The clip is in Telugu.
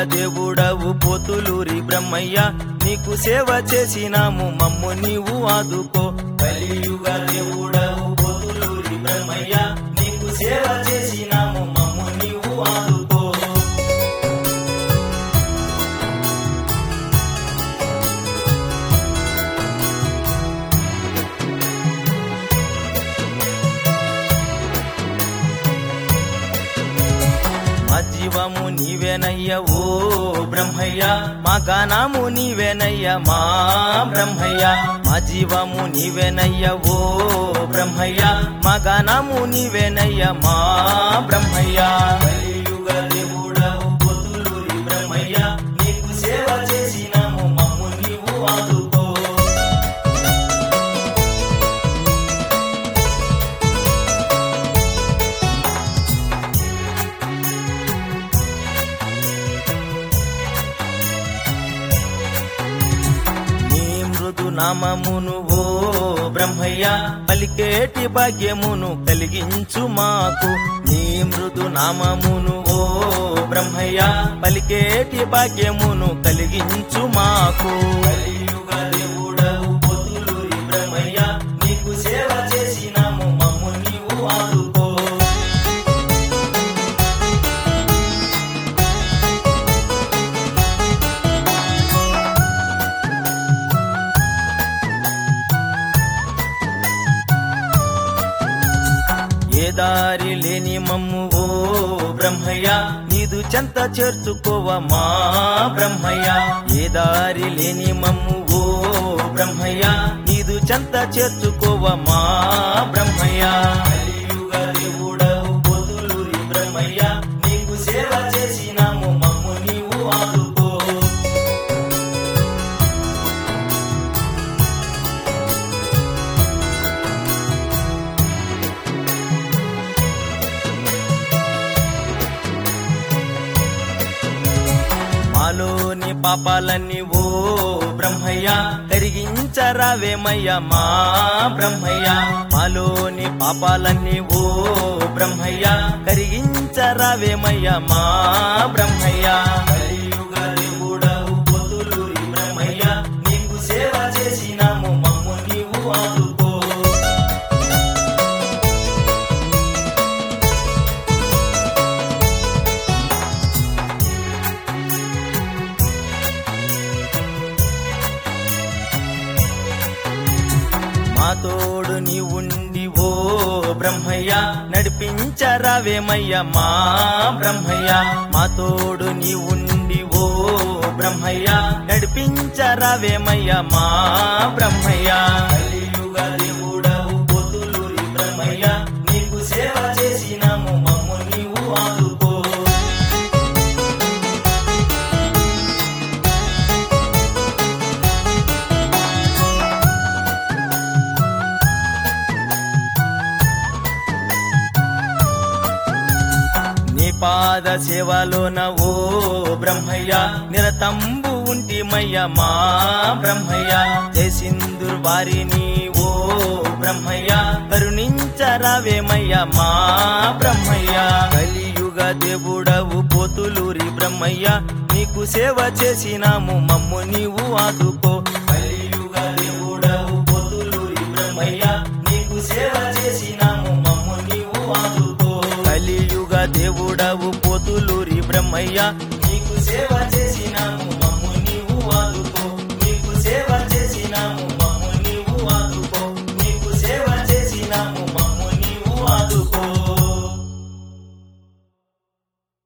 దేవుడవు పోతులూరి బ్రహ్మయ్య నీకు సేవ చేసినాము మమ్ము నీవు ఆదుకో కలియుగ దేవుడవు పోతులూరి బ్రహ్మయ్య నీకు సేవ చేసినాము మమ్ము నీవు ఆదుకో మా జీవము నీవేనయ్య ఓ బ్రహ్మయ్య మా గానము నీవేనయ్య మా బ్రహ్మయ్య మా జీవము నీవేనయ్య ఓ బ్రహ్మయ్య మా గానము నీవేనయ్య మా బ్రహ్మయ్య కలియుగ దేవుడవు పొద్దులూరి బ్రహ్మయ్య నీకు సేవ చేసినాము మమ్ము నీవు ఆదుకో నీ మృదు నామమును ఓ బ్రహ్మయ్య పలికేటి భాగ్యమును కలిగించు మాకు నీ మృదు నామమును ఓ బ్రహ్మయ్య పలికేటి భాగ్యమును కలిగించు మాకు కలియుగ దేవుడవు పొద్దులూరి బ్రహ్మయ్య నీకు సేవ చేసినాము మమ్ము నీవు ఆదుకో ఏ దారి లేని మమ్ము ఓ బ్రహ్మయ్య నీదు చెంత చేర్చుకోవ మా బ్రహ్మయ్య ఏ దారి లేని మమ్ము ఓ బ్రహ్మయ్య నీదు చెంత చేర్చుకోవ మా బ్రహ్మయ్య కలియుగ దేవుడవు పొద్దులూరి బ్రహ్మయ్య నీకు సేవ చేసినాము మమ్ము నీవు ఆదుకో మాలోని పాపాలన్నీ ఓ బ్రహ్మయ్య కరిగించరావేమయ్య మా బ్రహ్మయ్య మాలోని పాపాలన్నీ ఓ బ్రహ్మయ్య కరిగించరావేమయ్య మా బ్రహ్మయ్య కలియుగ దేవుడవు పొద్దులూరి బ్రహ్మయ్య నీకు సేవ చేసినాము మమ్ము నీవు ఆదుకో మా తోడు నీ ఉండి ఓ బ్రహ్మయ్య నడిపించరావేమయ్య మా బ్రహ్మయ్య మా తోడు నీ ఉండి ఓ బ్రహ్మయ్య నడిపించరావేమయ్య మా బ్రహ్మయ్య కలియుగ దేవుడవు పొద్దులూరి బ్రహ్మయ్య నీకు సేవ చేసినాము మమ్ము నీవు ఆదుకో నీ పాద సేవలోన ఓ బ్రహ్మయ్య నిరతంబు ఉంటిమయ్య మా బ్రహ్మయ్య జయసింధుర్ వారిని ఓ బ్రహ్మయ్య కరుణించరావేమయ్య మా బ్రహ్మయ్య కలియుగ దేవుడవు పోతులూరి బ్రహ్మయ్య నీకు సేవ చేసినాము మమ్ము నీవు ఆదుకో కలియుగ దేవుడవు పోతులూరి బ్రహ్మయ్య నీకు సేవ చేసినాము మమ్ము నీవు ఆదుకో కలియుగ దేవుడవు పోతులూరి బ్రహ్మయ్య నీకు సేవ చేసినాము